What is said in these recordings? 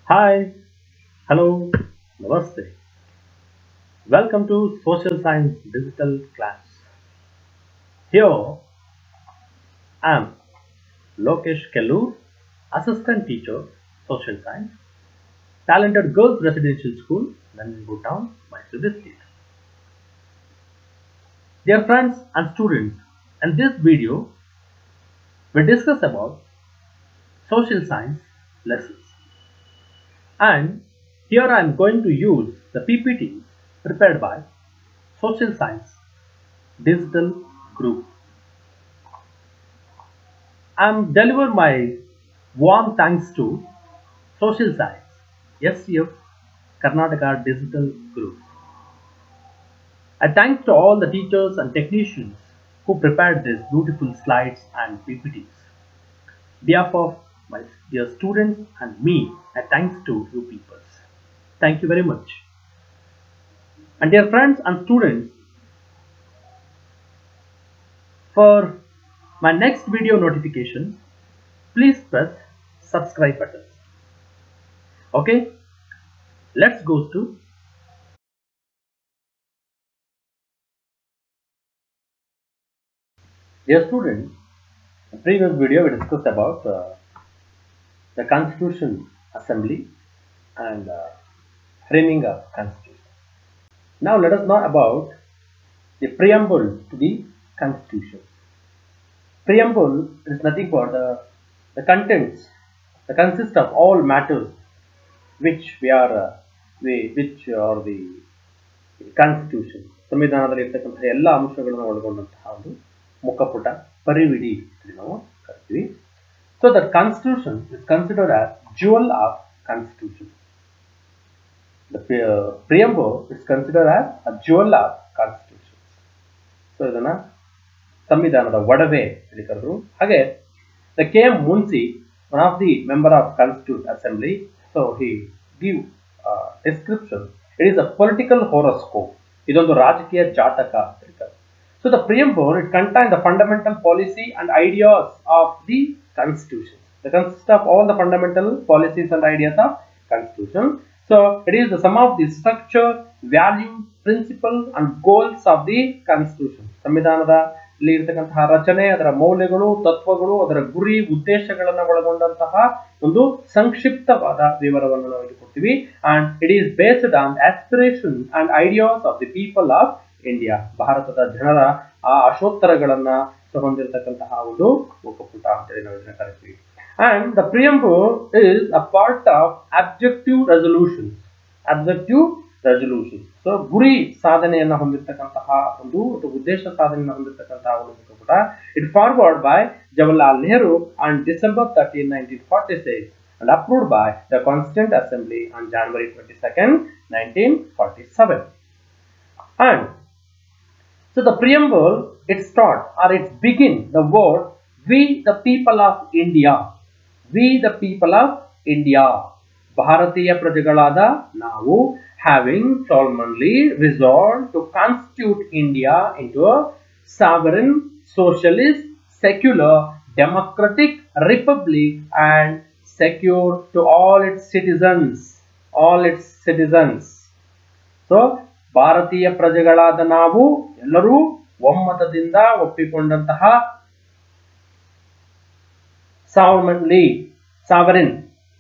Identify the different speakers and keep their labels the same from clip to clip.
Speaker 1: Hi, hello, namaste. Welcome to Social Science Digital Class. Here I am Lokesh Kellur, Assistant Teacher, Social Science, Talented Girls Residential School, Nanjangud Town, Mysore District. Dear friends and students, in this video, we discuss about social science lessons. And here I am going to use the PPT prepared by Social Science Digital Group. I am deliver my warm thanks to Social Science SCF Karnataka Digital Group. I thank to all the teachers and technicians who prepared these beautiful slides and PPTs. Behalf of my dear students and me, I thanks to you people. Thank you very much. And dear friends and students, for my next video notification, please press subscribe button. Okay, let's go to Dear students, in previous video we discussed about uh, the Constitution Assembly and uh, framing of Constitution. Now let us know about the preamble to the Constitution. Preamble is nothing but the, the contents, the consist of all matters which we are, uh, we, which are the constitution ಸಂವಿಧಾನದಲ್ಲಿ ಇರ್ತಕ್ಕಂತಹ ಎಲ್ಲ ಅಂಶಗಳನ್ನು ಒಳಗೊಂಡಂತಹ ಒಂದು ಮುಖಪುಟ ಪರಿವಿಡಿ ಅಂತ ನಾವು ಕರಿತೀವಿ so that constitution is considered as jewel of constitution the preamble is considered as a jewel of constitution so ಇದನ್ನ ಸಂವಿಧಾನದ ಒಡವೆ ಅಂತ ಕರೆದ್ರು ಹಾಗೆ the K M Munshi one of the member of constituent assembly so he give description it is a political horoscope ಇದೊಂದು ರಾಜಕೀಯ ಜಾತಕ ಅಂತ ಹೇಳ್ತಾರೆ so the preamble it contain the fundamental policy and ideas of the constitution the consist of all the fundamental policies and ideas of constitution so it is the sum of the structure value principle and goals of the constitution ಸಂವಿಧಾನದ ಇಲ್ಲಿ ಇರತಕ್ಕಂತಹ ರಚನೆ ಅದರ ಮೌಲ್ಯಗಳು ತತ್ವಗಳು ಅದರ ಗುರಿ ಉದ್ದೇಶಗಳನ್ನು ಒಳಗೊಂಡಂತಹ ಒಂದು ಸಂಕ್ಷಿಪ್ತವಾದ ವಿವರವನ್ನು ನಾವು ಇಲ್ಲಿ ಕೊಡ್ತೀವಿ and it is based on aspiration and ideas of the people of India ಭಾರತದ ಜನರ ಆ ಆಶೋತ್ತರಗಳನ್ನ ಹೊಂದಿರತಕ್ಕಂತಹ ಒಂದು ಮುಖಪುಟ ಅಂತೇಳಿ ನಾವು ಇದನ್ನ ಕರಿತೀವಿ and the preamble is a part of objective resolution objective resolution so ಗುರಿ ಸಾಧನೆಯನ್ನ ಹೊಂದಿರತಕ್ಕಂತಹ ಒಂದು ಉದ್ದೇಶ ಸಾಧನೆಯನ್ನು ಹೊಂದಿರತಕ್ಕಂತಹ ಒಂದು ಮುಖಪುಟ it forward by Jawaharlal Nehru on December thirteen nineteen forty six and approved by the Constituent Assembly on January 22nd, 1947. And so the preamble, it start or it begin the word we the people of India. We the people of India. ಭಾರತೀಯ ಪ್ರಜೆಗಳಾದ ನಾವು having solemnly resolved to constitute India into a sovereign, socialist, secular, democratic republic and secure to all its citizens. All its citizens. So ಭಾರತೀಯ ಪ್ರಜೆಗಳಾದ ನಾವು ಎಲ್ಲರೂ ಒಮ್ಮತದಿಂದ ಒಪ್ಪಿಕೊಂಡಂತಹ ಸಾವರ್ಮನ್ಲಿ sovereign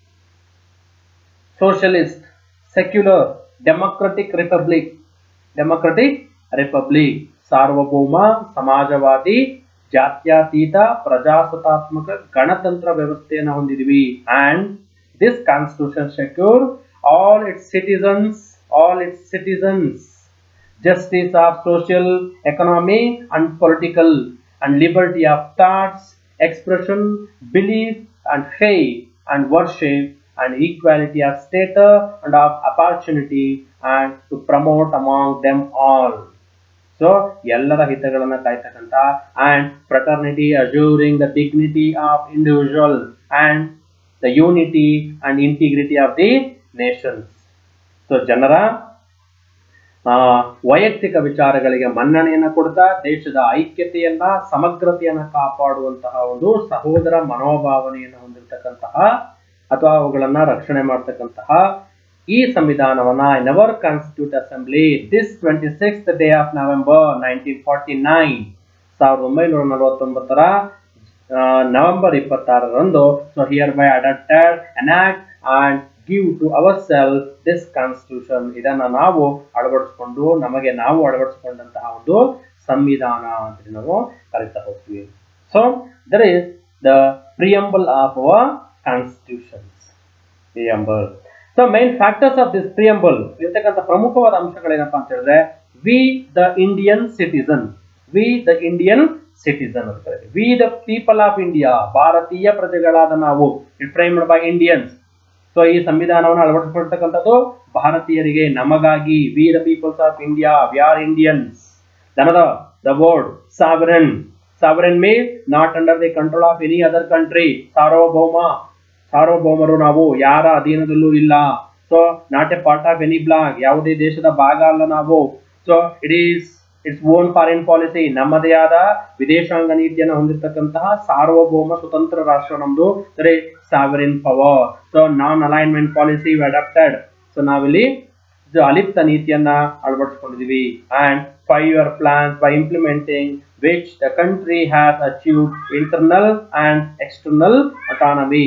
Speaker 1: socialist secular democratic republic democratic republic ಸಾರ್ವಭೌಮ ಸಮಾಜವಾದಿ ಜಾತ್ಯತೀತ ಪ್ರಜಾಸತ್ತಾತ್ಮಕ ಗಣತಂತ್ರ ವ್ಯವಸ್ಥೆಯನ್ನು ಹೊಂದಿದ್ವಿ and this constitution secure all its citizens all its citizens justice of social economic and political and liberty of thoughts expression belief and faith and worship and equality of status and of opportunity and to promote among them all so ಎಲ್ಲರ ಹಿತಗಳನ್ನ ಕಾಯ್ತಕ್ಕಂತ and fraternity assuring the dignity of individual and the unity and integrity of the nations so ಜನರ ವೈಯಕ್ತಿಕ ವಿಚಾರಗಳಿಗೆ ಮನ್ನಣೆಯನ್ನ ಕೊಡ್ತಾ ದೇಶದ ಐಕ್ಯತೆಯನ್ನ ಸಮಗ್ರತೆಯನ್ನ ಕಾಪಾಡುವಂತಹ ಒಂದು ಸಹೋದರ ಮನೋಭಾವನೆಯನ್ನು ಹೊಂದಿರತಕ್ಕಂತಹ ಅಥವಾ ಅವುಗಳನ್ನ ರಕ್ಷಣೆ ಮಾಡ್ತಕ್ಕಂತಹ ಈ ಸಂವಿಧಾನವನ್ನ in our constituent assembly this twenty six day of November nineteen forty nine ಸಾವಿರದ ಒಂಬೈನೂರ ನಲವತ್ತೊಂಬತ್ತರ ನವೆಂಬರ್ ಇಪ್ಪತ್ತಾರರಂದು so hereby adopted enact and give to our self this constitution ಇದನ್ನ ನಾವು ಅಳವಡಿಸಿಕೊಂಡು ನಮಗೆ ನಾವು ಅಳವಡಿಸಿಕೊಂಡಂತಹ ಒಂದು ಸಂವಿಧಾನ ಅಂತ ನಾವು ಕರಿತಾ ಹೋಗ್ತೀವಿ so there is the preamble of our constitution's preamble so main factors of this preamble ಇರ್ತಕ್ಕಂಥ ಪ್ರಮುಖವಾದ ಅಂಶಗಳೇನಪ್ಪಾ ಅಂತ ಹೇಳಿದ್ರೆ we the Indian citizen we the Indian citizen ಅಂತ ಕರೀತೀವಿ we the people of India ಭಾರತೀಯ ಪ್ರಜೆಗಳಾದ ನಾವು it framed by Indians so ಈ ಸಂವಿಧಾನವನ್ನು ಅಳವಡಿಸಿಕೊಳ್ತಕ್ಕಂಥದ್ದು ಭಾರತೀಯರಿಗೆ ನಮಗಾಗಿ we the peoples of India we are Indians ದನದ the word sovereign sovereign means not under the control of any other country ಸಾರ್ವಭೌಮ ಸಾರ್ವಭೌಮರು ನಾವು ಯಾರ ಅಧೀನದಲ್ಲೂ ಇಲ್ಲ so not a part of any bloc ಯಾವುದೇ ದೇಶದ ಭಾಗ ಅಲ್ಲ ನಾವು so it is its own foreign policy ನಮ್ಮದೇ ಆದ ವಿದೇಶಾಂಗ ನೀತಿಯನ್ನು ಹೊಂದಿರತಕ್ಕಂತಹ ಸಾರ್ವಭೌಮ ಸ್ವತಂತ್ರ ರಾಷ್ಟ್ರ ನಮ್ದು ಸರಿ sovereign power so non alignment policy adopted so ನಾವಿಲ್ಲಿ ಇದು ಅಲಿಪ್ತ ನೀತಿಯನ್ನ ಅಳವಡಿಸಿಕೊಂಡಿದೀವಿ and five year plans by implementing which the country has achieve internal and external autonomy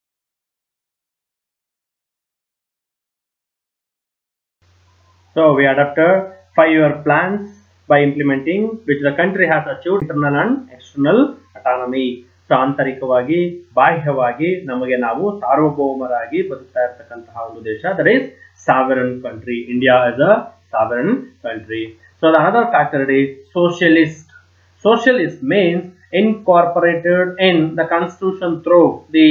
Speaker 1: So we adopted five-year plans by implementing which the country has achieved internal and external autonomy. So ಆಂತರಿಕವಾಗಿ ಬಾಹ್ಯವಾಗಿ ನಮಗೆ ನಾವು ಸಾರ್ವಭೌಮರಾಗಿ ಬದುಕ್ತಾ ಇರತಕ್ಕಂತಹ ಒಂದು ದೇಶ that is sovereign country India is a sovereign country so the another factor is socialist Socialist means incorporated in the constitution through the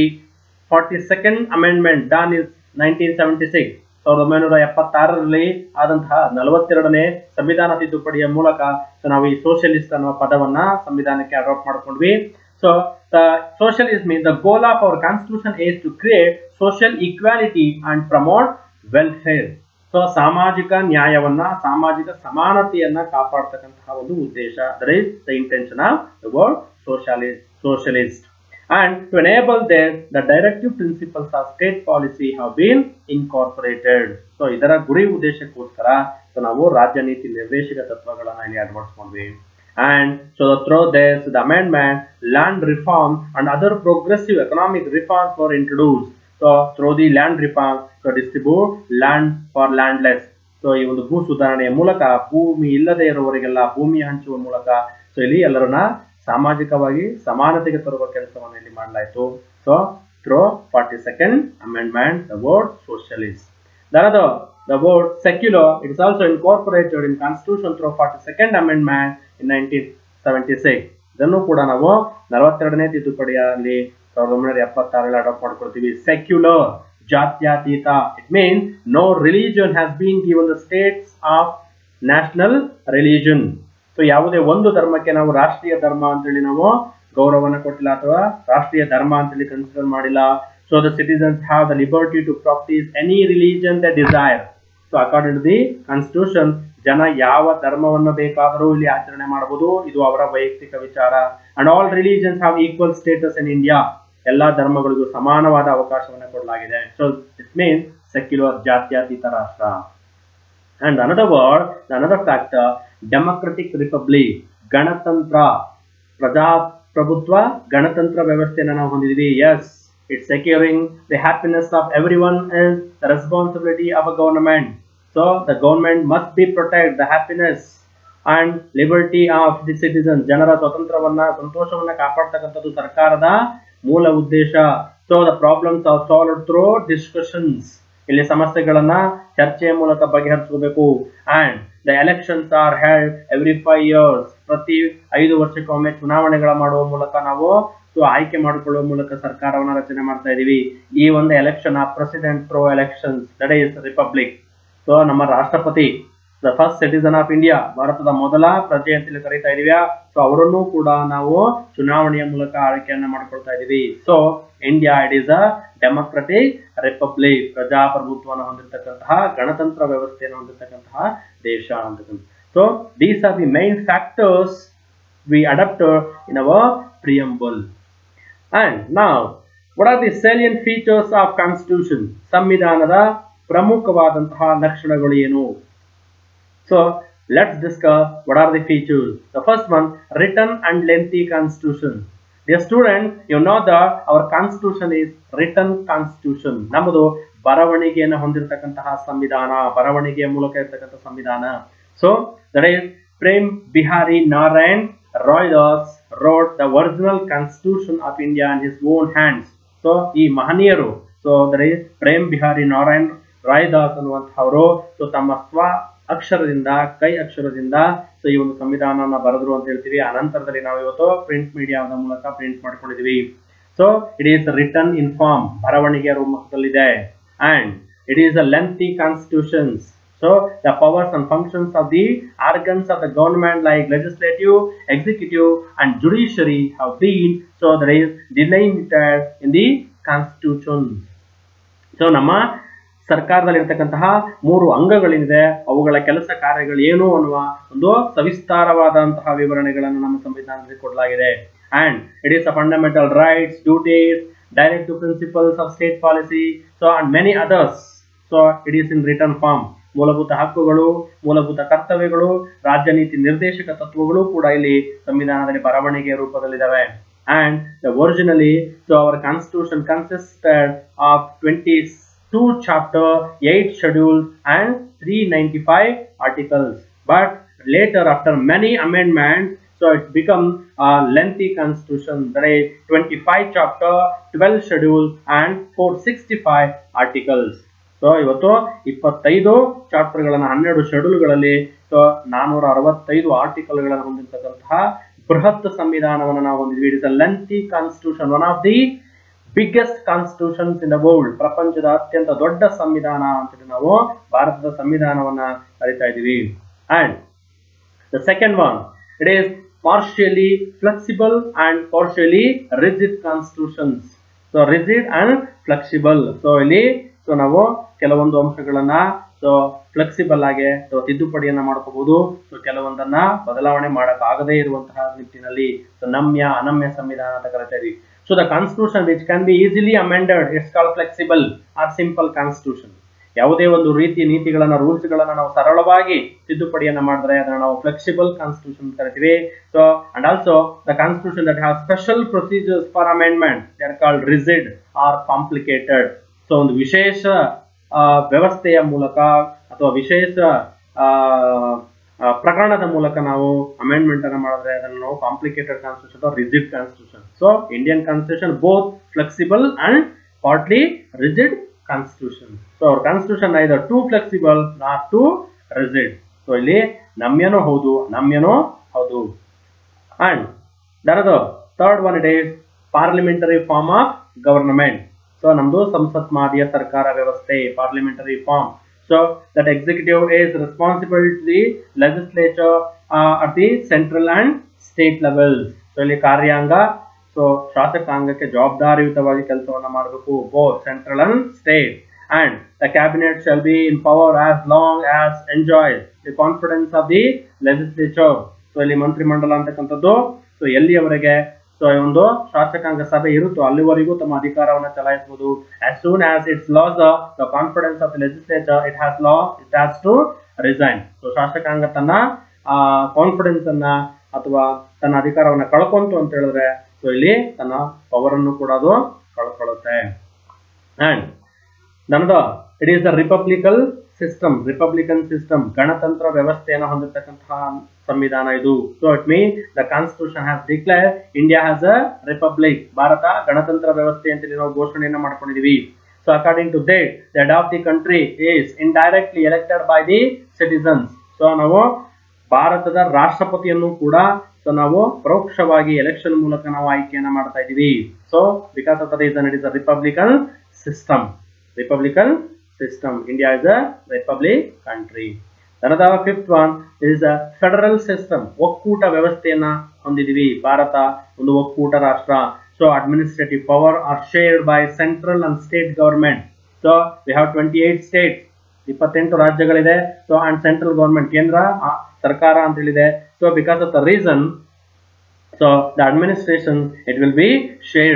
Speaker 1: 42nd amendment done in 1976 ಸಾವಿರದ ಒಂಬೈನೂರ ಎಪ್ಪತ್ತಾರರಲ್ಲಿ ಆದಂತಹ ನಲವತ್ತೆರಡನೇ ಸಂವಿಧಾನ ತಿದ್ದುಪಡಿಯ ಮೂಲಕ ಸೊ ನಾವು ಈ ಸೋಷಿಯಲಿಸ್ಟ್ ಅನ್ನುವ ಪದವನ್ನ ಸಂವಿಧಾನಕ್ಕೆ ಅಡಾಪ್ಟ್ ಮಾಡ್ಕೊಂಡ್ವಿ so the socialist mean the goal of our constitution is to create social equality and promote welfare so ಸಾಮಾಜಿಕ ನ್ಯಾಯವನ್ನ ಸಾಮಾಜಿಕ ಸಮಾನತೆಯನ್ನ ಕಾಪಾಡ್ತಕ್ಕಂತಹ ಒಂದು ಉದ್ದೇಶ that is the intention of the word socialist socialist and to enable this the directive principles of state policy have been incorporated so ಇದರ ಗುರಿ ಉದ್ದೇಶಕ್ಕೋಸ್ಕರ so ನಾವು ರಾಜ್ಯ ನೀತಿ ನಿರ್ದೇಶಕ ತತ್ವಗಳನ್ನ ಇಲ್ಲಿ ಅಳವಡಿಸ್ಕೊಂಡ್ವಿ and so through this the amendment land reform and other progressive economic reforms were introduced so through the land reform to distribute land for landless so ಈ ಒಂದು ಭೂ ಸುಧಾರಣೆಯ ಮೂಲಕ ಭೂಮಿ ಇಲ್ಲದೆ ಇರುವವರಿಗೆಲ್ಲ ಭೂಮಿ ಹಂಚುವ ಮೂಲಕ ಸೊ ಇಲ್ಲಿ ಎಲ್ಲರನ್ನ ಸಾಮಾಜಿಕವಾಗಿ ಸಮಾನತೆಗೆ ತರುವ ಕೆಲಸವನ್ನು ಇಲ್ಲಿ ಮಾಡಲಾಯಿತು so through forty second amendment the word socialist ದನದ the word secular it is also incorporated in constitution through forty second amendment in nineteen seventy six ಇದನ್ನು ಕೂಡ ನಾವು ನಲವತ್ತೆರಡನೇ ತಿದ್ದುಪಡಿಯಲ್ಲಿ ಸಾವಿರದ ಒಂಬೈನೂರ ಎಪ್ಪತ್ತಾರಲ್ಲಿ ಅಡಾಪ್ಟ್ ಮಾಡ್ಕೊಳ್ತೀವಿ ಸೆಕ್ಯುಲರ್ ಜಾತ್ಯತೀತ it means no religion has been given the states of national religion so ಯಾವುದೇ ಒಂದು ಧರ್ಮಕ್ಕೆ ನಾವು ರಾಷ್ಟ್ರೀಯ ಧರ್ಮ ಅಂತೇಳಿ ನಾವು ಗೌರವನ ಕೊಟ್ಟಿಲ್ಲ ಅಥವಾ ರಾಷ್ಟ್ರೀಯ ಧರ್ಮ ಅಂತೇಳಿ ಕನ್ಸಿಡರ್ ಮಾಡಿಲ್ಲ so the citizens have the liberty to practise any religion the desire so according to the constitution ಜನ ಯಾವ ಧರ್ಮವನ್ನು ಬೇಕಾದರೂ ಇಲ್ಲಿ ಆಚರಣೆ ಮಾಡಬಹುದು ಇದು ಅವರ ವೈಯಕ್ತಿಕ ವಿಚಾರ and all religions have equal status in India ಎಲ್ಲಾ ಧರ್ಮಗಳಿಗೂ ಸಮಾನವಾದ ಅವಕಾಶವನ್ನು ಕೊಡಲಾಗಿದೆ ಸೊ ಇಟ್ ಮೀನ್ಸ್ ಸೆಕ್ಯುಲರ್ ಜಾತ್ಯತೀತ ರಾಷ್ಟ್ರ and another word another factor democratic republic ಗಣತಂತ್ರ ಪ್ರಜಾಪ್ರಭುತ್ವ ಗಣತಂತ್ರ ವ್ಯವಸ್ಥೆಯನ್ನು ನಾವು ಹೊಂದಿದ್ವಿ as it's securing the happiness of everyone is the responsibility of a government so the government must be protect the happiness and liberty of the citizen ಜನರ ಸ್ವತಂತ್ರವನ್ನ ಸಂತೋಷವನ್ನ ಕಾಪಾಡ್ತಕ್ಕಂಥದ್ದು ಸರ್ಕಾರದ ಮೂಲ ಉದ್ದೇಶ so the problems are solve through discussions ಇಲ್ಲಿ ಸಮಸ್ಯೆಗಳನ್ನ ಚರ್ಚೆಯ ಮೂಲಕ ಬಗೆಹರಿಸ್ಕೋಬೇಕು and the elections are held every five years ಪ್ರತಿ ಐದು ವರ್ಷಕ್ಕೊಮ್ಮೆ ಚುನಾವಣೆಗಳ ಮಾಡುವ ಮೂಲಕ ನಾವು ಸೊ ಆಯ್ಕೆ ಮಾಡಿಕೊಳ್ಳುವ ಮೂಲಕ ಸರ್ಕಾರವನ್ನ ರಚನೆ ಮಾಡ್ತಾ ಇದೀವಿ ಈ ಒಂದು ಎಲೆಕ್ಷನ್ ಆ president through elections that is republic so ನಮ್ಮ ರಾಷ್ಟ್ರಪತಿ the first citizen of India ಭಾರತದ ಮೊದಲ ಪ್ರಜೆ ಅಂತೇಳಿ ಕರೀತಾ ಇದೀವಿ ಸೊ ಅವರನ್ನು ಕೂಡ ನಾವು ಚುನಾವಣೆಯ ಮೂಲಕ ಆಯ್ಕೆಯನ್ನ ಮಾಡ್ಕೊಳ್ತಾ ಇದೀವಿ so India it is a democratic republic ಪ್ರಜಾಪ್ರಭುತ್ವವನ್ನು ಹೊಂದಿರತಕ್ಕಂತಹ ಗಣತಂತ್ರ ವ್ಯವಸ್ಥೆಯನ್ನು ಹೊಂದಿರತಕ್ಕಂತಹ ದೇಶ ಅಂತಕ್ಕಂಥ so these are the main factors we adapt in our preamble and ನಾವ್ what are the salient features of constitution ಸಂವಿಧಾನದ ಪ್ರಮುಖವಾದಂತಹ ಲಕ್ಷಣಗಳು ಏನು so let's discuss what are the features the first one written and lengthy constitution dear student you know the our constitution is written constitution ನಮ್ಮದು ಬರವಣಿಗೆಯನ್ನು ಹೊಂದಿರತಕ್ಕಂತಹ ಸಂವಿಧಾನ ಬರವಣಿಗೆಯ ಮೂಲಕ ಇರತಕ್ಕಂಥ ಸಂವಿಧಾನ so that is Prem Behari Narayan ರಾಯ್ದಾಸ್ wrote the original constitution of India in his own hands so ಈ ಮಹನೀಯರು so that is Prem Behari Narayan ರಾಯ್ದಾಸ್ ಅನ್ನುವಂಥವರು ಸೊ ತಮ್ಮ ಸ್ವ ಅಕ್ಷರದಿಂದ ಕೈ ಅಕ್ಷರದಿಂದ ಸೊ ಈ ಒಂದು ಸಂವಿಧಾನನ ಬರೆದ್ರು ಅಂತ ಹೇಳ್ತೀವಿ ಅನಂತರದಲ್ಲಿ ನಾವು ಇವತ್ತು ಪ್ರಿಂಟ್ ಮೀಡಿಯಾದ ಮೂಲಕ ಪ್ರಿಂಟ್ ಮಾಡ್ಕೊಂಡಿದೀವಿ so it is written in form ಬರವಣಿಗೆಯ ರೂಪದಲ್ಲಿದೆ and it is a lengthy constitutions so the powers and functions of the organs of the government like legislative executive and judiciary have been so that is delimited in the constitution so ನಮ್ಮ ಸರ್ಕಾರದಲ್ಲಿ ಇರತಕ್ಕಂತಹ ಮೂರು ಅಂಗಗಳೇನಿದೆ ಅವುಗಳ ಕೆಲಸ ಕಾರ್ಯಗಳು ಏನು ಅನ್ನುವ ಒಂದು ಸವಿಸ್ತಾರವಾದಂತಹ ವಿವರಣೆಗಳನ್ನು ನಮ್ಮ ಸಂವಿಧಾನದಲ್ಲಿ ಕೊಡಲಾಗಿದೆ and it is a fundamental rights duties direct principles of state policy so and many others so it is in written form ಮೂಲಭೂತ ಹಕ್ಕುಗಳು ಮೂಲಭೂತ ಕರ್ತವ್ಯಗಳು ರಾಜ್ಯ ನೀತಿ ನಿರ್ದೇಶಕ ತತ್ವಗಳು ಕೂಡ ಇಲ್ಲಿ ಸಂವಿಧಾನದಲ್ಲಿ ಬರವಣಿಗೆಯ ರೂಪದಲ್ಲಿದ್ದಾವೆ and the originally so our constitution consisted of 22 chapter 8 schedules and 395 articles but later after many amendments so it become a lengthy constitution that is 25 chapter 12 schedules and 465 articles so ಇವತ್ತು ಇಪ್ಪತ್ತೈದು ಚಾಪ್ಟರ್ಗಳನ್ನು ಹನ್ನೆರಡು ಶೆಡ್ಯೂಲ್ಗಳಲ್ಲಿ ಸೊ ನಾನೂರ ಅರವತ್ತೈದು ಆರ್ಟಿಕಲ್ಗಳನ್ನು ಹೊಂದಿರತಕ್ಕಂತಹ ಬೃಹತ್ ಸಂವಿಧಾನವನ್ನು ನಾವು ಹೊಂದಿದ್ವಿ it is a lengthy constitution one of the biggest constitutions in the world ಪ್ರಪಂಚದ ಅತ್ಯಂತ ದೊಡ್ಡ ಸಂವಿಧಾನ ಅಂತೇಳಿ ನಾವು ಭಾರತದ ಸಂವಿಧಾನವನ್ನ ಕರಿತಾ ಇದ್ದೀವಿ and the second one it is partially flexible and partially rigid constitutions so rigid and flexible so ಇಲ್ಲಿ ಸೊ ನಾವು ಕೆಲವೊಂದು ಅಂಶಗಳನ್ನ ಸೊ ಫ್ಲೆಕ್ಸಿಬಲ್ ಆಗಿ ಸೊ ತಿದ್ದುಪಡಿಯನ್ನ ಮಾಡ್ಕೋಬಹುದು ಸೊ ಕೆಲವೊಂದನ್ನ ಬದಲಾವಣೆ ಮಾಡಕ್ಕಾಗದೇ ಇರುವಂತಹ ನಿಟ್ಟಿನಲ್ಲಿ ಸೊ ನಮ್ಯ ಅನಮ್ಯ ಸಂವಿಧಾನ ಅಂತ ಕರಿತೀವಿ so the constitution which can be easily amended it's call flexible or simple constitution ಯಾವುದೇ ಒಂದು ರೀತಿ ನೀತಿಗಳನ್ನ ರೂಲ್ಸ್ ಗಳನ್ನ ನಾವು ಸರಳವಾಗಿ ತಿದ್ದುಪಡಿಯನ್ನ ಮಾಡಿದ್ರೆ ಅದನ್ನ ನಾವು ಫ್ಲೆಕ್ಸಿಬಲ್ ಕಾನ್ಸ್ಟಿಟ್ಯೂಷನ್ ಕರಿತೀವಿ so and also the constitution that have special procedures for amendment they are called rigid or complicated so ಒಂದು ವಿಶೇಷ ವ್ಯವಸ್ಥೆಯ ಮೂಲಕ ಅಥವಾ ವಿಶೇಷ ಪ್ರಕರಣದ ಮೂಲಕ ನಾವು ಅಮೆಂಡ್ಮೆಂಟ್ ಅನ್ನು ಮಾಡಿದ್ರೆ ಅದನ್ನು ನಾವು ಕಾಂಪ್ಲಿಕೇಟೆಡ್ ಕಾನ್ಸ್ಟಿಟ್ಯೂಷನ್ ಅಥವಾ rigid constitution so Indian constitution both flexible and partly rigid constitution so our constitution either too flexible not too rigid so ಇಲ್ಲಿ ನಮ್ಯನೂ ಹೌದು ನಮ್ಯನೂ ಹೌದು ಅಂಡ್ ದರದ third one it is parliamentary form of government so ನಮ್ದು ಸಂಸತ್ ಮಾದರಿಯ ಸರ್ಕಾರ ವ್ಯವಸ್ಥೆ parliamentary form so that executive is responsible to the legislature uh, at the central and state levels so ಇಲ್ಲಿ ಕಾರ್ಯಾಂಗ ಸೊ ಶಾಸಕಾಂಗಕ್ಕೆ ಜವಾಬ್ದಾರಿಯುತವಾಗಿ ಕೆಲಸವನ್ನ ಮಾಡಬೇಕು both central and state and the cabinet shall be in power as long as enjoy the confidence of the legislature so ಇಲ್ಲಿ ಮಂತ್ರಿಮಂಡಲ ಅಂತಕ್ಕಂಥದ್ದು so ಎಲ್ಲಿಯವರೆಗೆ ಸೊ ಒಂದು ಶಾಸಕಾಂಗ ಸಭೆ ಇರುತ್ತೋ ಅಲ್ಲಿವರೆಗೂ ತಮ್ಮ ಅಧಿಕಾರವನ್ನು ಚಲಾಯಿಸಬಹುದು as soon as it's loss the confidence of the legislature it has ಲಾ it has to resign so ಶಾಸಕಾಂಗ ತನ್ನ ಕಾನ್ಫಿಡೆನ್ಸ್ ಅನ್ನ ಅಥವಾ ತನ್ನ ಅಧಿಕಾರವನ್ನ ಕಳ್ಕೊಂತು ಅಂತ ಹೇಳಿದ್ರೆ ಸೊ ಇಲ್ಲಿ ತನ್ನ ಪವರ್ ಅನ್ನು ಕೂಡ ಅದು ಕಳ್ಕೊಳ್ಳುತ್ತೆ ಅಂಡ್ ನನ್ನದ it is the republican system republican system ಗಣತಂತ್ರ ವ್ಯವಸ್ಥೆಯನ್ನು ಹೊಂದಿರತಕ್ಕಂತಹ ಸಂವಿಧಾನ ಇದು so it mean the constitution has declare India has a republic ಭಾರತ ಗಣತಂತ್ರ ವ್ಯವಸ್ಥೆ ಅಂತ ನಾವು ಘೋಷಣೆಯನ್ನ ಮಾಡ್ಕೊಂಡಿದೀವಿ so according to that the head of the country is indirectly elected by the citizens so ನಾವು ಭಾರತದ ರಾಷ್ಟ್ರಪತಿಯನ್ನು ಕೂಡ ಸೊ ನಾವು ಪರೋಕ್ಷವಾಗಿ ಎಲೆಕ್ಷನ್ ಮೂಲಕ ನಾವು ಆಯ್ಕೆಯನ್ನ ಮಾಡ್ತಾ ಇದೀವಿ so because of the reason it is a republican system republican system India is a republic country Another fifth one is a federal system. ಒಕ್ಕೂಟ ವ್ಯವಸ್ಥೆಯನ್ನ ಹೊಂದಿದೀವಿ ಭಾರತ ಒಂದು ಒಕ್ಕೂಟ ರಾಷ್ಟ್ರ so administrative power are shared by central and state government so we have twenty eight states ಇಪ್ಪತ್ತೆಂಟು ರಾಜ್ಯಗಳಿದೆ so and central government ಕೇಂದ್ರ ಆ, ಸರ್ಕಾರ ಅಂತ ಹೇಳಿದೆ so because of the reason so the administration it will be shared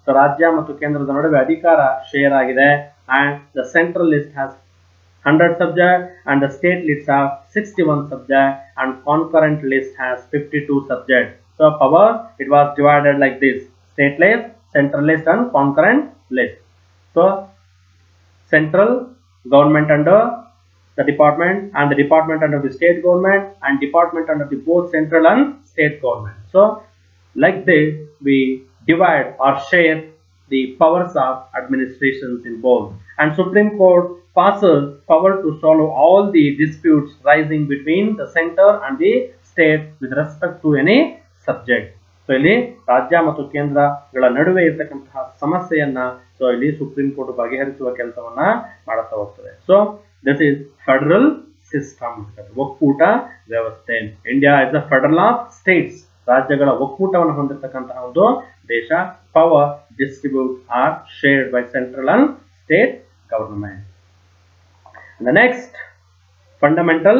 Speaker 1: so ರಾಜ್ಯ ಮತ್ತು ಕೇಂದ್ರದ ನಡುವೆ ಅಧಿಕಾರ ಶೇರ್ ಆಗಿದೆ and the central list has 100 subject and the state list have 61 subject and concurrent list has 52 subject. So power it was divided like this state list, central list and concurrent list. So central government under the department and the department under the state government and department under the both central and state government. So like this we divide or share the powers of administrations in both and Supreme Court passes power to solve all the disputes rising between the center and the state with respect to any subject. So ಇಲ್ಲಿ ರಾಜ್ಯ ಮತ್ತು ಕೇಂದ್ರಗಳ ನಡುವೆ ಇರತಕ್ಕಂತಹ ಸಮಸ್ಯೆಯನ್ನ so ಇಲ್ಲಿ supreme court ಬಗೆಹರಿಸುವ ಕೆಲಸವನ್ನ ಮಾಡುತ್ತಾ ಹೋಗ್ತದೆ so this is federal system ಒಕ್ಕೂಟ ವ್ಯವಸ್ಥೆ India is the federal of states ರಾಜ್ಯಗಳ ಒಕ್ಕೂಟವನ್ನು ಹೊಂದಿರತಕ್ಕಂತಹ ಒಂದು ದೇಶ power distribute are shared by central and state government. The next fundamental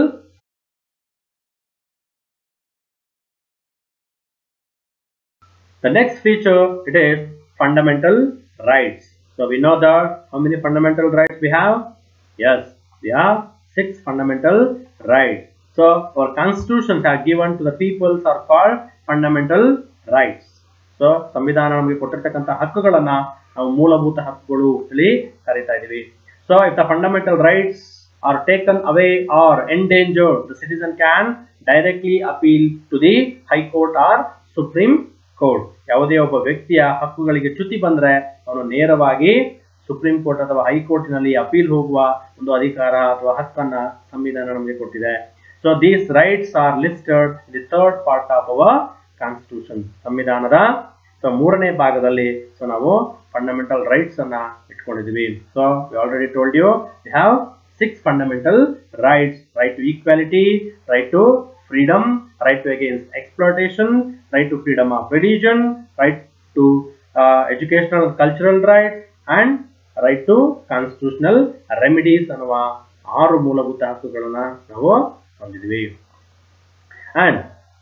Speaker 1: the next feature it is fundamental rights. So we know that how many fundamental rights we have? Yes, we have six fundamental rights. So our constitutions are given to the peoples are called fundamental rights. So ಸಂವಿಧಾನ ನಮಗೆ ಕೊಟ್ಟಿರ್ತಕ್ಕಂಥ ಹಕ್ಕುಗಳನ್ನ ನಾವು ಮೂಲಭೂತ ಹಕ್ಕುಗಳು ಹೇಳಿ ಕರಿತಾ ಇದೀವಿ so if the fundamental rights are taken away or endangered the citizen can directly appeal to the high court or supreme court ಯಾವುದೇ ಒಬ್ಬ ವ್ಯಕ್ತಿಯ ಹಕ್ಕುಗಳಿಗೆ ಚ್ಯುತಿ ಬಂದ್ರೆ ಅವನು ನೇರವಾಗಿ ಸುಪ್ರೀಂ ಕೋರ್ಟ್ ಅಥವಾ ಹೈಕೋರ್ಟಿನಲ್ಲಿ ಅಪೀಲ್ ಹೋಗುವ ಒಂದು ಅಧಿಕಾರ ಅಥವಾ ಹಕ್ಕನ್ನ ಸಂವಿಧಾನ ನಮಗೆ ಕೊಟ್ಟಿದೆ so these rights are listed the third part of our constitution ಸಂವಿಧಾನದ ಸೊ ಮೂರನೇ ಭಾಗದಲ್ಲಿ ಸೊ ನಾವು ಫಂಡಮೆಂಟಲ್ ರೈಟ್ಸ್ ಅನ್ನ ಇಟ್ಕೊಂಡಿದೀವಿ so already told you we have six fundamental rights right to equality right to freedom, right to against exploitation, right to freedom of religion, right to uh, educational and cultural rights, and right to constitutional remedies ಅನ್ನುವ ಆರು ಮೂಲಭೂತ ಹಕ್ಕುಗಳನ್ನ ನಾವು ಹೊಂದಿದ್ವಿ and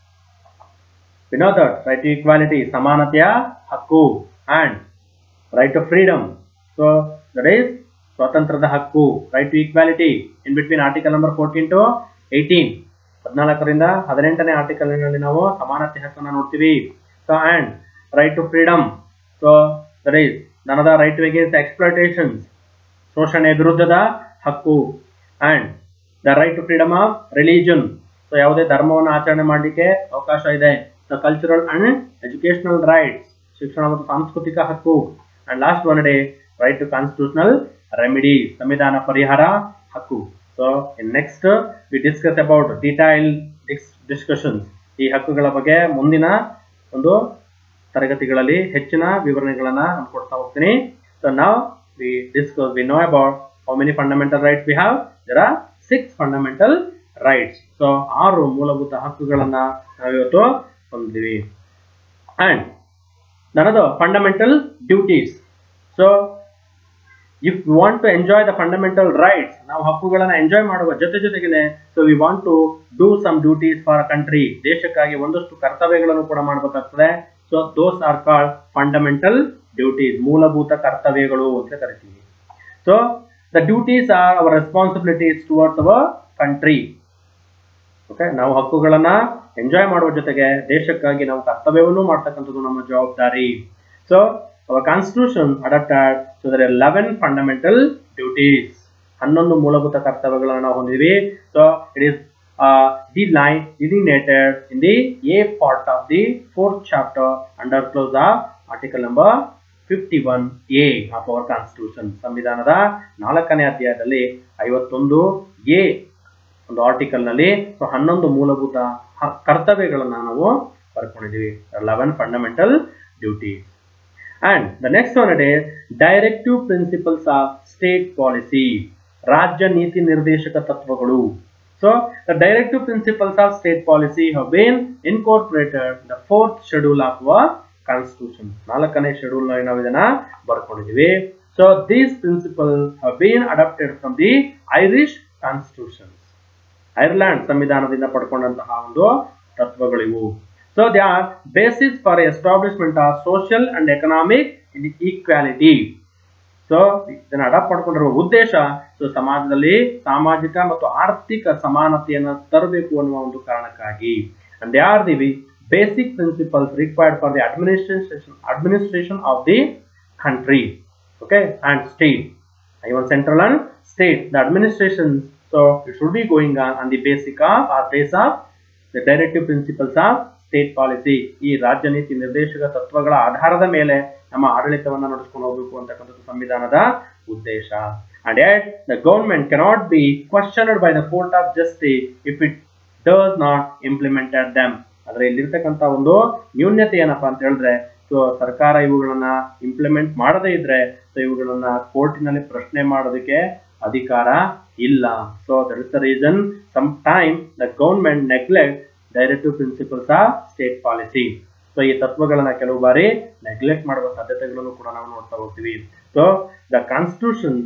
Speaker 1: we know that right to equality ಸಮಾನತೆಯ ಹಕ್ಕು and right to freedom so that is ಸ್ವಾತಂತ್ರ್ಯದ ಹಕ್ಕು right to equality in between article number fourteen to eighteen ಹದಿನಾಲ್ಕರಿಂದ ಹದಿನೆಂಟನೇ ಆರ್ಟಿಕಲ್ನಲ್ಲಿ ನಾವು ಸಮಾನತೆ ಹಕ್ಕನ್ನು ನೋಡ್ತೀವಿ so and right to freedom so that is ನನದ ರೈಟ್ ಟು ಅಗೇನ್ಸ್ಟ್ ಎಕ್ಸ್ಪ್ಲೋಟೇಷನ್ಸ್ ಶೋಷಣೆ ವಿರುದ್ಧದ ಹಕ್ಕು and the right to freedom of religion so ಯಾವುದೇ ಧರ್ಮವನ್ನು ಆಚರಣೆ ಮಾಡಲಿಕ್ಕೆ ಅವಕಾಶ ಇದೆ the cultural and educational rights ಶಿಕ್ಷಣ ಮತ್ತು ಸಾಂಸ್ಕೃತಿಕ ಹಕ್ಕು and last one the right to constitutional remedy ಸಂವಿಧಾನ ಪರಿಹಾರ ಹಕ್ಕು so in next we discuss about detail discussions ಈ ಹಕ್ಕುಗಳ ಬಗ್ಗೆ ಮುಂದಿನ ಒಂದು ತರಗತಿಗಳಲ್ಲಿ ಹೆಚ್ಚಿನ ವಿವರಣೆಗಳನ್ನ ನಾನು ಕೊಡ್ತಾ ಹೋಗ್ತೀನಿ ಸೊ ನಾವು we discuss we know about how many fundamental rights we have there are six fundamental rights so ಆರು ಮೂಲಭೂತ ಹಕ್ಕುಗಳನ್ನ ನಾವಿವತ್ತು ಹೊಂದಿದ್ದೀವಿ ಅಂಡ್ ನನ್ನದು fundamental duties so if we want to enjoy the fundamental rights ನಾವು ಹಕ್ಕುಗಳನ್ನ ಎಂಜಾಯ್ ಮಾಡುವ ಜೊತೆ ಜೊತೆಗೆ so we want to do some duties for a country ದೇಶಕ್ಕಾಗಿ ಒಂದಷ್ಟು ಕರ್ತವ್ಯಗಳನ್ನು ಕೂಡ ಮಾಡಬೇಕಾಗ್ತದೆ so those are called fundamental duties ಮೂಲಭೂತ ಕರ್ತವ್ಯಗಳು ಅಂತ ಕರಿತೀವಿ so the duties are our responsibilities towards our country okay ನಾವು ಹಕ್ಕುಗಳನ್ನ ಎಂಜಾಯ್ ಮಾಡುವ ಜೊತೆಗೆ ದೇಶಕ್ಕಾಗಿ ನಾವು ಕರ್ತವ್ಯವನ್ನು ಮಾಡ್ತಕ್ಕಂಥದ್ದು ನಮ್ಮ ಜವಾಬ್ದಾರಿ so our constitution adapted so there eleven fundamental duties ಹನ್ನೊಂದು ಮೂಲಭೂತ ಕರ್ತವ್ಯಗಳನ್ನು ನಾವು ಹೊಂದಿವಿ so it is the line delineated in the a part of the fourth chapter under clause of article number fifty one A of our constitution ಸಂವಿಧಾನದ ನಾಲ್ಕನೇ ಅಧ್ಯಾಯದಲ್ಲಿ ಐವತ್ತೊಂದು A ಒಂದು ಆರ್ಟಿಕಲ್ ನಲ್ಲಿ ಸೊ ಹನ್ನೊಂದು ಮೂಲಭೂತ ಕರ್ತವ್ಯಗಳನ್ನ ನಾವು ಬರ್ಕೊಂಡಿದೀವಿ eleven fundamental duty and the next one it is directive principles of state policy ರಾಜ್ಯ ನೀತಿ ನಿರ್ದೇಶಕ ತತ್ವಗಳು so the directive principles of state policy have been incorporated the fourth schedule of our constitution ನಾಲ್ಕನೇ ಶೆಡ್ಯೂಲ್ ನಲ್ಲಿ ನಾವು ಇದನ್ನ ಬರ್ಕೊಂಡಿದೀವಿ so these principle have been adapted from the Irish constitution Ireland ಸಂವಿಧಾನದಿಂದ ಪಡ್ಕೊಂಡಂತಹ ಒಂದು ತತ್ವಗಳಿವು so they are basis for establishment of social and economic in equality so ಇದನ್ನ ಅಡಾಪ್ಟ್ ಮಾಡ್ಕೊಂಡಿರುವ ಉದ್ದೇಶ ಸೊ ಸಮಾಜದಲ್ಲಿ ಸಾಮಾಜಿಕ ಮತ್ತು ಆರ್ಥಿಕ ಸಮಾನತೆಯನ್ನು ತರಬೇಕು ಅನ್ನುವ ಒಂದು ಕಾರಣಕ್ಕಾಗಿ and they are the basic principles required for the administration administration of the country okay and state even central and state the administration so it should be going on on the basic of or base of the directive principles of state policy ಈ ರಾಜ್ಯ ನೀತಿ ನಿರ್ದೇಶಕ ತತ್ವಗಳ ಆಧಾರದ ಮೇಲೆ ನಮ್ಮ ಆಡಳಿತವನ್ನ ನಡೆಸ್ಕೊಂಡು ಹೋಗಬೇಕು ಅಂತಕ್ಕಂಥದ್ದು ಸಂವಿಧಾನದ ಉದ್ದೇಶ and yet the government cannot be questioned by the court of justice if it does not implemented them ಆದ್ರೆ ಇಲ್ಲಿರ್ತಕ್ಕಂಥ ಒಂದು ನ್ಯೂನ್ಯತೆ ಏನಪ್ಪಾ ಅಂತ ಹೇಳಿದ್ರೆ ಸೊ ಸರ್ಕಾರ ಇವುಗಳನ್ನ ಇಂಪ್ಲಿಮೆಂಟ್ ಮಾಡದೇ ಇದ್ರೆ ಸೊ ಇವುಗಳನ್ನ ಕೋರ್ಟಿನಲ್ಲಿ ಪ್ರಶ್ನೆ ಮಾಡೋದಕ್ಕೆ ಅಧಿಕಾರ ಇಲ್ಲ so that is the reason some time the government neglect directive principles of state policy so ಈ ತತ್ವಗಳನ್ನ ಕೆಲವು ಬಾರಿ ನೆಗ್ಲೆಕ್ಟ್ ಮಾಡುವ ಸಾಧ್ಯತೆಗಳನ್ನು ಕೂಡ ನಾವು ನೋಡ್ತಾ ಹೋಗ್ತೀವಿ so the constitution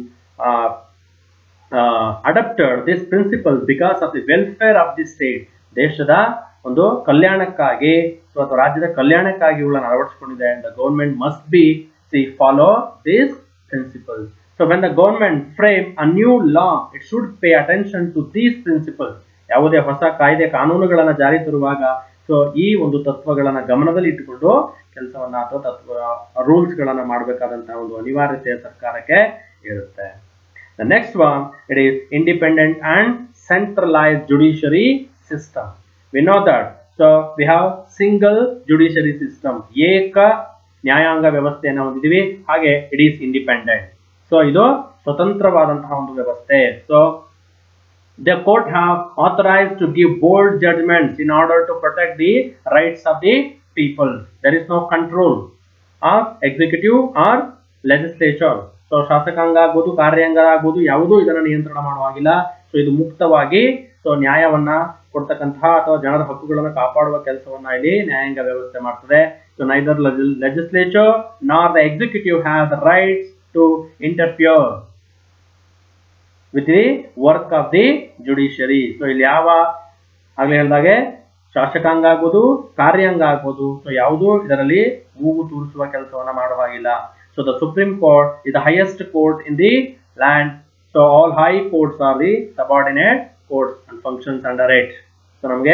Speaker 1: adapted this principle because of the welfare of the state ದೇಶದ ಒಂದು ಕಲ್ಯಾಣಕ್ಕಾಗಿ ಅಥವಾ ರಾಜ್ಯದ ಕಲ್ಯಾಣಕ್ಕಾಗಿ ಇವುಗಳನ್ನು ಅಳವಡಿಸಿಕೊಂಡಿದೆ the government must be see follow this principle so when the government frame a new law it should pay attention to these principle ಯಾವುದೇ ಹೊಸ ಕಾಯ್ದೆ ಕಾನೂನುಗಳನ್ನು ಜಾರಿ ತರುವಾಗ ಸೊ ಈ ಒಂದು ತತ್ವಗಳನ್ನ ಗಮನದಲ್ಲಿ ಇಟ್ಟುಕೊಂಡು ಕೆಲಸವನ್ನ ಅಥವಾ ತತ್ವ ರೂಲ್ಸ್ ಗಳನ್ನ ಮಾಡಬೇಕಾದಂತಹ ಒಂದು ಅನಿವಾರ್ಯತೆ ಸರ್ಕಾರಕ್ಕೆ ಇರುತ್ತೆ The next one, it is independent and centralized judiciary system. We know that. So we have single judiciary system. ಏಕ ನ್ಯಾಯಾಂಗ ವ್ಯವಸ್ಥೆಯನ್ನು ಹೊಂದಿದ್ದೀವಿ ಹಾಗೆ ಇಟ್ ಈಸ್ ಇಂಡಿಪೆಂಡೆಂಟ್ ಸೊ ಇದು ಸ್ವತಂತ್ರವಾದಂತಹ ಒಂದು ವ್ಯವಸ್ಥೆ so the court have authorized to give bold judgments in order to protect the rights of the people. There is no control of executive or legislature. So ಶಾಸಕಾಂಗ ಆಗ್ಬೋದು ಕಾರ್ಯಾಂಗ ಆಗ್ಬೋದು ಯಾವುದೂ ಇದನ್ನು ನಿಯಂತ್ರಣ ಮಾಡುವಾಗಿಲ್ಲ ಸೊ ಇದು ಮುಕ್ತವಾಗಿ ಸೊ ನ್ಯಾಯವನ್ನ ಕೊಡ್ತಕ್ಕಂತಹ ಅಥವಾ ಜನರ ಹಕ್ಕುಗಳನ್ನು ಕಾಪಾಡುವ ಕೆಲಸವನ್ನ ಇಲ್ಲಿ ನ್ಯಾಯಾಂಗ ವ್ಯವಸ್ಥೆ ಮಾಡ್ತದೆ so neither legislature nor the executive have the rights to interfere with the work of the judiciary so ಇಲ್ಲಿ ಯಾವ ಆಗ್ಲೇ ಹೇಳಿದಾಗೆ ಶಾಸಕಾಂಗ ಆಗ್ಬೋದು ಕಾರ್ಯಾಂಗ ಆಗ್ಬೋದು ಸೊ ಯಾವುದೂ ಇದರಲ್ಲಿ ಮೂಗು ತೂರಿಸುವ ಕೆಲಸವನ್ನ ಮಾಡುವ ಹಾಗಿಲ್ಲ so the supreme court is the highest court in the land so all high courts are the subordinate courts and functions under it so ನಮಗೆ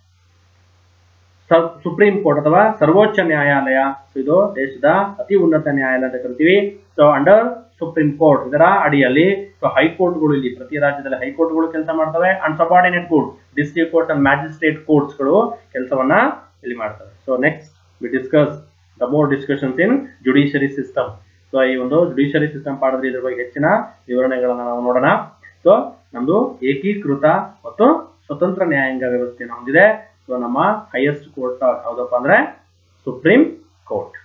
Speaker 1: ಸುಪ್ರೀಂ ಕೋರ್ಟ್ ಅಥವಾ ಸರ್ವೋಚ್ಚ ನ್ಯಾಯಾಲಯ ಸೊ ಇದು ದೇಶದ ಅತಿ ಉನ್ನತ ನ್ಯಾಯಾಲಯ ಅಂತ ಕರಿತೀವಿ ಸೊ ಅಂಡರ್ ಸುಪ್ರೀಂ ಕೋರ್ಟ್ ಇದರ ಅಡಿಯಲ್ಲಿ ಸೊ ಹೈಕೋರ್ಟ್ಗಳು ಇಲ್ಲಿ ಪ್ರತಿ ರಾಜ್ಯದಲ್ಲಿ ಹೈಕೋರ್ಟ್ಗಳು ಕೆಲಸ ಮಾಡ್ತವೆ and subordinate court district court and magistrate ಕೋರ್ಟ್ಸ್ಗಳು ಕೆಲಸವನ್ನ ಇಲ್ಲಿ ಮಾಡ್ತವೆ so next we discuss the more discussions in judiciary system so ಈ ಒಂದು ಜುಡಿಷಿಯರಿ ಸಿಸ್ಟಮ್ ಪಾಠದಲ್ಲಿ ಇದ್ರ ಬಗ್ಗೆ ಹೆಚ್ಚಿನ ವಿವರಣೆಗಳನ್ನ ನಾವು ನೋಡೋಣ ಸೊ ನಮ್ದು ಏಕೀಕೃತ ಮತ್ತು ಸ್ವತಂತ್ರ ನ್ಯಾಯಾಂಗ ವ್ಯವಸ್ಥೆಯನ್ನು ಹೊಂದಿದೆ ಸೊ ನಮ್ಮ ಹೈಯೆಸ್ಟ್ ಕೋರ್ಟ್ ಯಾವ್ದಪ್ಪ ಅಂದ್ರೆ supreme court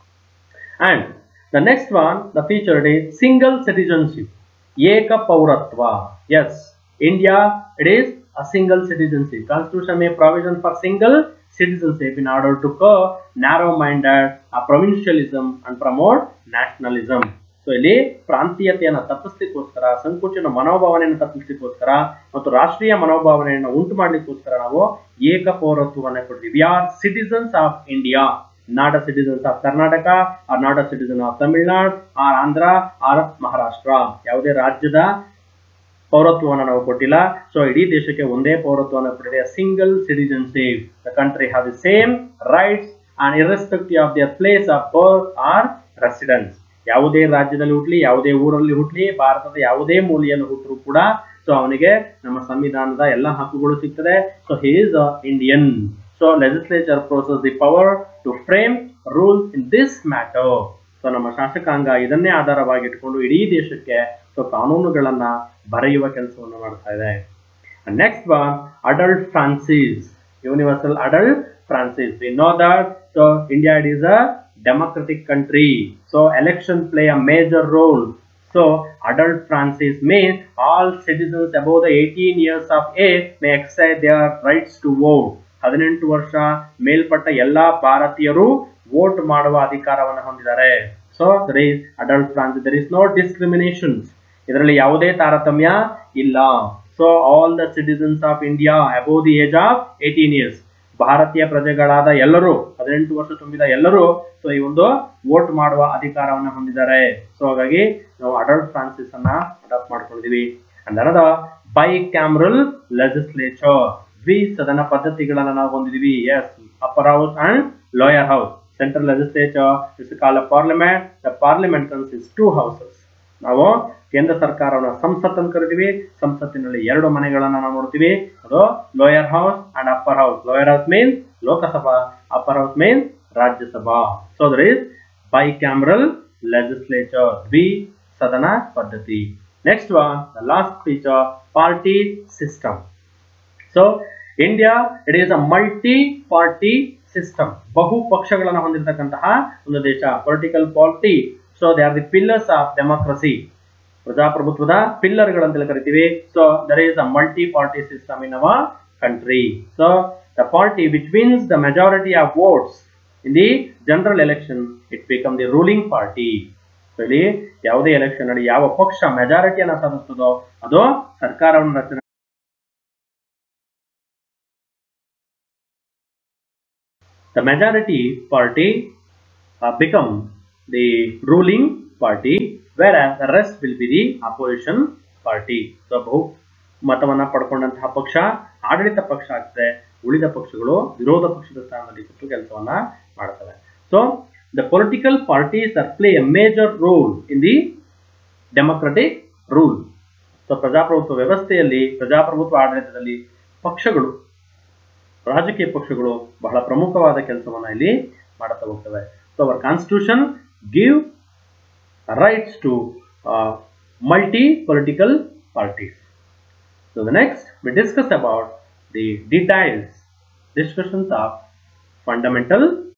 Speaker 1: and the next one the feature is single citizenship ಏಕ ಪೌರತ್ವ as India it is a single citizenship constitution may provision for single citizenship in order to curb narrow-minded uh, provincialism and promote nationalism. So ಇಲ್ಲಿ ಪ್ರಾಂತೀಯತೆಯನ್ನು ತಪ್ಪಿಸ್ಲಿಕ್ಕೋಸ್ಕರ ಸಂಕುಚನ ಮನೋಭಾವನೆಯನ್ನು ತಪ್ಪಿಸ್ಲಿಕ್ಕೋಸ್ಕರ ಮತ್ತು ರಾಷ್ಟ್ರೀಯ ಮನೋಭಾವನೆಯನ್ನು ಉಂಟು ಮಾಡ್ಲಿಕ್ಕೋಸ್ಕರ ನಾವು ಏಕ ಪೌರತ್ವವನ್ನು ಕೊಡ್ತೀವಿ we are citizens of India not a citizens of Karnataka or not a citizen of Tamil Nadu or Andhra or Maharashtra ಯಾವುದೇ ರಾಜ್ಯದ ಪೌರತ್ವವನ್ನು ನಾವು ಕೊಟ್ಟಿಲ್ಲ ಸೊ ಇಡೀ ದೇಶಕ್ಕೆ ಒಂದೇ ಪೌರತ್ವವನ್ನು ಕೊಟ್ಟಿದೆ single citizenship the country have the same rights and irrespective of their place of birth or residence ಯಾವುದೇ ರಾಜ್ಯದಲ್ಲಿ ಹುಟ್ಲಿ ಯಾವುದೇ ಊರಲ್ಲಿ ಹುಟ್ಲಿ ಭಾರತದ ಯಾವುದೇ ಮೂಲೆಯಲ್ಲಿ ಹುಟ್ಟರು ಕೂಡ ಸೊ ಅವನಿಗೆ ನಮ್ಮ ಸಂವಿಧಾನದ ಎಲ್ಲ ಹಕ್ಕುಗಳು ಸಿಗ್ತದೆ so he is Indian so legislature process the power to frame rules in this matter so ನಮ್ಮ ಶಾಸಕಾಂಗ ಇದನ್ನೇ ಆಧಾರವಾಗಿ ಇಟ್ಕೊಂಡು ಇಡೀ ದೇಶಕ್ಕೆ ಸೊ ಕಾನೂನುಗಳನ್ನ ಬರೆಯುವ ಕೆಲಸವನ್ನು ಮಾಡ್ತಾ ಇದೆ next one adult franchise universal adult franchise we know that so India it is a democratic country so election play a major role so adult francis means all citizens above the 18 years of age may exercise their rights to vote ಹದಿನೆಂಟು ವರ್ಷ ಮೇಲ್ಪಟ್ಟ ಎಲ್ಲಾ ಭಾರತೀಯರು vote ಮಾಡುವ ಅಧಿಕಾರವನ್ನು ಹೊಂದಿದ್ದಾರೆ so there is adult franchise there is no discriminations ಇದರಲ್ಲಿ ಯಾವುದೇ ತಾರತಮ್ಯ ಇಲ್ಲ so all the citizens of India above the age of eighteen years ಭಾರತೀಯ ಪ್ರಜೆಗಳಾದ ಎಲ್ಲರೂ ಹದಿನೆಂಟು ವರ್ಷ ತುಂಬಿದ ಎಲ್ಲರೂ ಸೊ ಈ ಒಂದು ವೋಟ್ ಮಾಡುವ ಅಧಿಕಾರವನ್ನು ಹೊಂದಿದ್ದಾರೆ ಸೊ ಹಾಗಾಗಿ ನಾವು ಅಡಲ್ಟ್ ಫ್ರಾನ್ಸಿಸ್ ಅನ್ನ ಅಡಾಪ್ಟ್ ಮಾಡ್ಕೊಂಡಿದೀವಿ ಅಂದರದ ಬೈ ಕ್ಯಾಮ್ರಲ್ ಲೆಜಿಸ್ಲೇಚರ್ ದ್ವಿ ಸದನ ಪದ್ಧತಿಗಳನ್ನ ನಾವು ಹೊಂದಿದೀವಿ as upper house and lower house central legislature is call parliament the parliament consists two houses ನಾವು ಕೇಂದ್ರ ಸರ್ಕಾರವನ್ನು ಸಂಸತ್ ಅಂತ ಕರಿತೀವಿ ಸಂಸತ್ತಿನಲ್ಲಿ ಎರಡು ಮನೆಗಳನ್ನ ನಾವು ನೋಡ್ತೀವಿ ಅದು lower house and upper house lower house means Lok Sabha upper house means Rajya Sabha so there is bicameral legislature ದ್ವಿ ಸದನ ಪದ್ಧತಿ next one the last feature party system so India it is a multi party system ಬಹು ಪಕ್ಷಗಳನ್ನು ಹೊಂದಿರತಕ್ಕಂತಹ ಒಂದು ದೇಶ political party so they are the pillars of democracy ಪ್ರಜಾಪ್ರಭುತ್ವದ ಪಿಲ್ಲರ್ಗಳಂತೆಲ್ಲ ಕರಿತೀವಿ so there is a multi party system in our country so the party which wins the majority of votes in the general election it become the ruling party ಇಲ್ಲಿ ಯಾವುದೇ election ಅಲ್ಲಿ ಯಾವ ಪಕ್ಷ ಮೆಜಾರಿಟಿಯನ್ನು ಸಾಧಿಸ್ತದೋ ಅದು ಸರ್ಕಾರವನ್ನು ರಚನೆ the majority party uh, become the ruling party whereas the rest will be the opposition party so ಬಹು ಮತವನ್ನ ಪಡ್ಕೊಂಡಂತಹ ಪಕ್ಷ ಆಡಳಿತ ಪಕ್ಷ ಆಗ್ತದೆ ಉಳಿದ ಪಕ್ಷಗಳು ವಿರೋಧ ಪಕ್ಷದ ಸ್ಥಾನದಲ್ಲಿ ಕೂತು ಕೆಲಸವನ್ನ ಮಾಡ್ತವೆ so the political parties are play a major role in the democratic rule so ಪ್ರಜಾಪ್ರಭುತ್ವ ವ್ಯವಸ್ಥೆಯಲ್ಲಿ ಪ್ರಜಾಪ್ರಭುತ್ವ ಆಡಳಿತದಲ್ಲಿ ಪಕ್ಷಗಳು ರಾಜಕೀಯ ಪಕ್ಷಗಳು ಬಹಳ ಪ್ರಮುಖವಾದ ಕೆಲಸವನ್ನ ಇಲ್ಲಿ ಮಾಡುತ್ತಾ ಹೋಗ್ತವೆ so our constitution give rights to multi political parties so the next we discuss about the details discussions of fundamental